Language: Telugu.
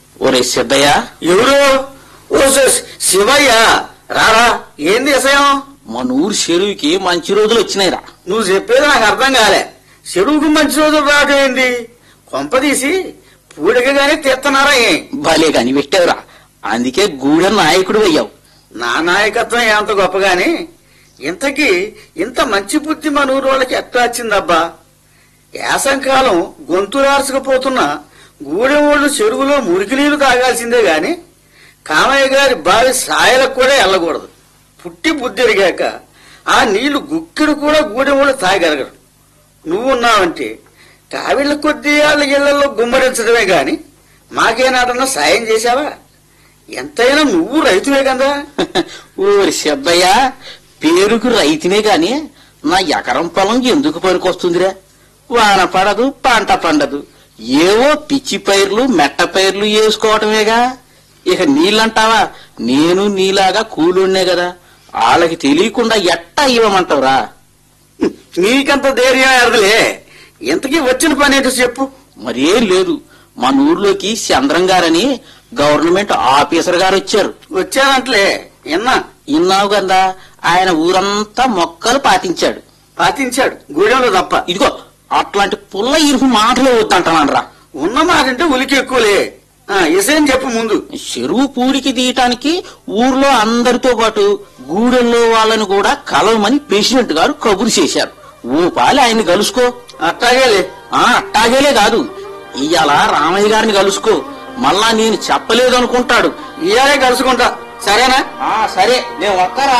ఒరే సిద్ధయ్య ఎవరు ఓ శ- శివయ్య రారా ఏంది విషయం మన ఊరు చెరువుకి మంచి రోజులు వచ్చినాయిరా నువ్వు చెప్పేది నాకు అర్థం కాలే చెరువుకు మంచి రోజులు రావటం ఏంది కొంపదీసి పూడికగానే తీస్తున్నారా ఏం భలే కాని పెట్టావురా అందుకే గూడెం నాయకుడు అయ్యావు నా నాయకత్వం ఎంత గొప్పగాని ఇంతకీ ఇంత మంచి బుద్ధి మన ఊరు వాళ్ళకి ఎట్లా వచ్చిందబ్బా యాసంకాలం గొంతు రాసుకుపోతున్న గూడెం వాళ్ళు చెరువులో మురికి నీళ్లు తాగాల్సిందే గాని కామయ్య గారి బావి సాయలకు కూడా వెళ్ళకూడదు పుట్టి బుద్ధి ఎరిగాక ఆ నీళ్లు గుక్కిడు కూడా గూడెం వాళ్ళు తాగలగరు నువ్వున్నావంటే కావిళ్ళ కొద్దీ వాళ్ళ ఇళ్లలో గుమ్మరించడమే గాని మాకేనాటన్నా సాయం చేశావా ఎంతైనా నువ్వు రైతువే కదా ఊరి సిద్ధయ్య పేరుకు రైతునే గాని నా ఎకరం పొలం ఎందుకు పనికొస్తుందిరా వాన పడదు పంట పండదు ఏవో పిచ్చి పైర్లు మెట్ట పైర్లు వేసుకోవటమేగా ఇక నీళ్ళంటావా నేను నీలాగా కూలుండే కదా వాళ్ళకి తెలియకుండా ఎట్టా ఇవ్వమంటావురా నీకంత ధైర్యం ఎరదలే ఇంతకీ వచ్చిన పని ఏంటో చెప్పు మరేం లేదు మన ఊర్లోకి చంద్రం గారని గవర్నమెంట్ ఆఫీసర్ గారు వచ్చారు వచ్చానంటలే ఎన్నా ఇన్నావు కదా ఆయన ఊరంతా మొక్కలు పాటించాడు పాటించాడు గూడెంలో తప్ప ఇదిగో అట్లాంటి పుల్ల ఇరుపు మాటలు వద్దంటున్నాను రా ఉన్న మాట అంటే ఉలికి ఎక్కువలే ఆ, ఇసేం చెప్పు ముందు చెరువు పూడికి తీయటానికి ఊర్లో అందరితో పాటు గూడెంలో వాళ్ళని కూడా కలవమని ప్రెసిడెంట్ గారు కబురు చేశారు ఓ పాలి ఆయన్ని కలుసుకో అట్టాగేలే ఆ అట్టాగేలే కాదు ఇయ్యాల రామయ్య గారిని కలుసుకో మళ్ళా నేను చెప్పలేదు అనుకుంటాడు ఇయాలే కలుసుకుంటా సరేనా ఆ సరే నేను వస్తారా